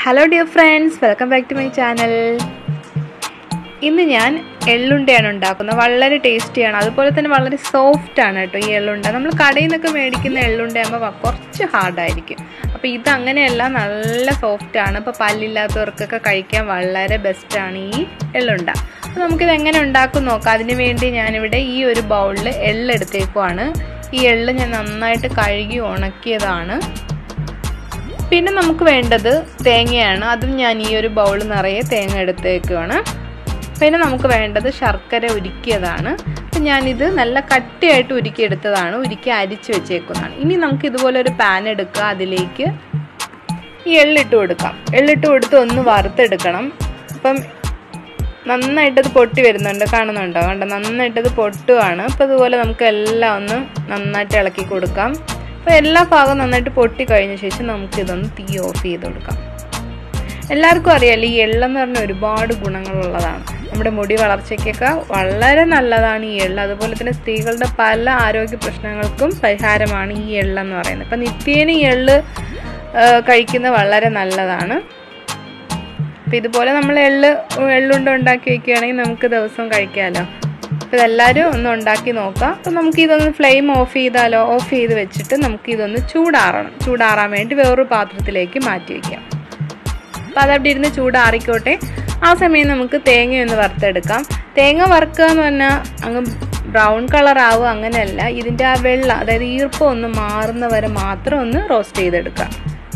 hello dear friends welcome back to my channel ഇന്ന് ഞാൻ എള്ളുണ്ടയാണ് ഉണ്ടാക്കുന്നത് വളരെ ടേസ്റ്റിയാണ് അതുപോലെ തന്നെ വളരെ സോഫ്റ്റ് ആണ് കേട്ടോ ഈ എള്ളുണ്ട നമ്മൾ കടയിൽ നിന്നൊക്കെ മേടിക്കുന്ന എള്ളുണ്ടയാകുമ്പോൾ കുറച്ച് ഹാർഡായിരിക്കും അപ്പോൾ ഇത് അങ്ങനെയല്ല നല്ല സോഫ്റ്റ് ആണ് ഇപ്പോൾ പല്ലില്ലാത്തവർക്കൊക്കെ കഴിക്കാൻ വളരെ ബെസ്റ്റാണ് ഈ എള്ളുണ്ട അപ്പോൾ നമുക്കിത് എങ്ങനെ ഉണ്ടാക്കും നോക്കാം അതിന് വേണ്ടി ഞാനിവിടെ ഈ ഒരു ബൗളിൽ എള്ളെടുത്തേക്കുവാണ് ഈ എള്ള് ഞാൻ നന്നായിട്ട് കഴുകി ഉണക്കിയതാണ് പിന്നെ നമുക്ക് വേണ്ടത് തേങ്ങയാണ് അതും ഞാൻ ഈ ഒരു ബൗൾ നിറയെ തേങ്ങ എടുത്തേക്കുവാണ് പിന്നെ നമുക്ക് വേണ്ടത് ശർക്കര ഉരുക്കിയതാണ് അപ്പം ഞാനിത് നല്ല കട്ടിയായിട്ട് ഉരുക്കിയെടുത്തതാണ് ഉരുക്കി അരിച്ച് വെച്ചേക്കുന്നതാണ് ഇനി നമുക്ക് ഇതുപോലെ ഒരു പാൻ എടുക്കുക അതിലേക്ക് ഈ എള്ളിട്ട് കൊടുക്കാം എള്ളിട്ട് കൊടുത്ത് ഒന്ന് വറുത്തെടുക്കണം അപ്പം നന്നായിട്ടത് പൊട്ടി വരുന്നുണ്ട് കാണുന്നുണ്ടോ കണ്ടോ നന്നായിട്ടത് പൊട്ടുവാണ് അപ്പോൾ ഇതുപോലെ നമുക്ക് എല്ലാം ഒന്ന് നന്നായിട്ട് ഇളക്കി കൊടുക്കാം അപ്പോൾ എല്ലാ ഭാഗവും നന്നായിട്ട് പൊട്ടി കഴിഞ്ഞ ശേഷം നമുക്കിതൊന്ന് തീ ഓഫ് ചെയ്ത് കൊടുക്കാം എല്ലാവർക്കും അറിയാലോ ഈ എള്ളെന്ന് പറഞ്ഞ ഒരുപാട് ഗുണങ്ങളുള്ളതാണ് നമ്മുടെ മുടി വളർച്ചയ്ക്കൊക്കെ വളരെ നല്ലതാണ് ഈ എള്ള് അതുപോലെ തന്നെ സ്ത്രീകളുടെ പല ആരോഗ്യ പ്രശ്നങ്ങൾക്കും പരിഹാരമാണ് ഈ എള്ളെന്ന് പറയുന്നത് അപ്പം നിത്യേന ഈ എള്ള് കഴിക്കുന്നത് വളരെ നല്ലതാണ് അപ്പം ഇതുപോലെ നമ്മൾ എള്ള് എള്ളുണ്ട ഉണ്ടാക്കി വെക്കുകയാണെങ്കിൽ നമുക്ക് ദിവസവും കഴിക്കാമല്ലോ അപ്പോൾ ഇതെല്ലാവരും ഒന്ന് ഉണ്ടാക്കി നോക്കാം അപ്പോൾ നമുക്ക് ഇതൊന്ന് ഫ്ലെയിം ഓഫ് ചെയ്താലോ ഓഫ് ചെയ്ത് വെച്ചിട്ട് നമുക്ക് ഇതൊന്ന് ചൂടാറണം ചൂടാറാൻ വേണ്ടി വേറൊരു പാത്രത്തിലേക്ക് മാറ്റി വയ്ക്കാം അപ്പോൾ അതവിടെ ഇരുന്ന് ചൂടാറിക്കോട്ടെ ആ സമയം നമുക്ക് തേങ്ങയൊന്ന് വറുത്തെടുക്കാം തേങ്ങ വറുക്കുക എന്ന് പറഞ്ഞാൽ അങ്ങ് ബ്രൗൺ കളർ ആവുക അങ്ങനെയല്ല ഇതിൻ്റെ ആ വെള്ളം അതായത് ഈർപ്പം ഒന്ന് മാറുന്ന വരെ മാത്രം ഒന്ന് റോസ്റ്റ് ചെയ്തെടുക്കാം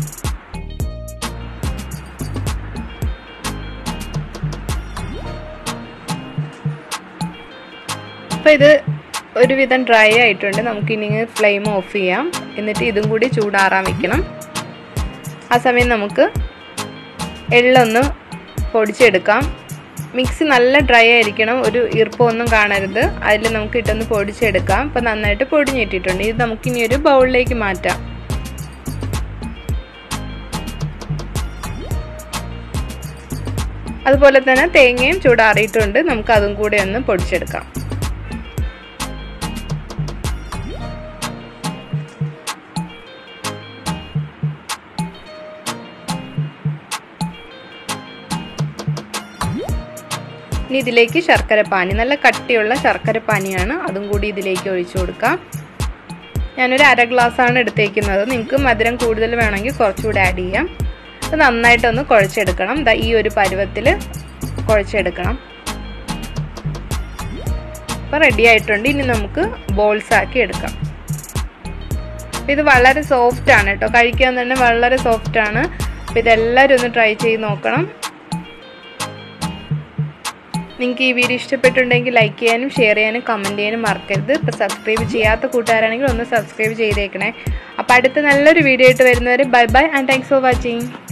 അപ്പോൾ ഇത് ഒരുവിധം ഡ്രൈ ആയിട്ടുണ്ട് നമുക്കിനി ഫ്ലെയിം ഓഫ് ചെയ്യാം എന്നിട്ട് ഇതും കൂടി ചൂടാറാൻ വെക്കണം ആ സമയം നമുക്ക് എള്ളൊന്ന് പൊടിച്ചെടുക്കാം മിക്സി നല്ല ഡ്രൈ ആയിരിക്കണം ഒരു ഈർപ്പമൊന്നും കാണരുത് അതിൽ നമുക്ക് ഇട്ടൊന്ന് പൊടിച്ചെടുക്കാം അപ്പോൾ നന്നായിട്ട് പൊടിഞ്ഞിട്ടിട്ടുണ്ട് ഇത് നമുക്കിനി ഒരു ബൗളിലേക്ക് മാറ്റാം അതുപോലെ തന്നെ തേങ്ങയും ചൂടാറിയിട്ടുണ്ട് നമുക്ക് അതും കൂടെ ഒന്ന് പൊടിച്ചെടുക്കാം ഇനി ഇതിലേക്ക് ശർക്കര പാനി നല്ല കട്ടിയുള്ള ശർക്കര പാനിയാണ് അതും കൂടി ഇതിലേക്ക് ഒഴിച്ചു കൊടുക്കാം ഞാനൊരു അര ഗ്ലാസ്സാണ് എടുത്തേക്കുന്നത് നിങ്ങൾക്ക് മധുരം കൂടുതൽ വേണമെങ്കിൽ കുറച്ചുകൂടി ആഡ് ചെയ്യാം അത് നന്നായിട്ടൊന്ന് കുഴച്ചെടുക്കണം ദാ ഈ ഒരു പരുവത്തിൽ കുഴച്ചെടുക്കണം അപ്പോൾ റെഡി ആയിട്ടുണ്ട് ഇനി നമുക്ക് ബോൾസ് ആക്കി എടുക്കാം ഇത് വളരെ സോഫ്റ്റ് ആണ് കേട്ടോ കഴിക്കാൻ തന്നെ വളരെ സോഫ്റ്റ് ആണ് അപ്പോൾ ഇതെല്ലാവരും ഒന്ന് ട്രൈ ചെയ്ത് നോക്കണം നിങ്ങൾക്ക് ഈ വീഡിയോ ഇഷ്ടപ്പെട്ടുണ്ടെങ്കിൽ ലൈക്ക് ചെയ്യാനും ഷെയർ ചെയ്യാനും കമൻറ്റ് ചെയ്യാനും മറക്കരുത് ഇപ്പോൾ സബ്സ്ക്രൈബ് ചെയ്യാത്ത കൂട്ടുകാരാണെങ്കിൽ ഒന്ന് സബ്സ്ക്രൈബ് ചെയ്തേക്കണേ അപ്പോൾ അടുത്ത നല്ലൊരു വീഡിയോ ആയിട്ട് വരുന്നവരെ bye bye and thanks for watching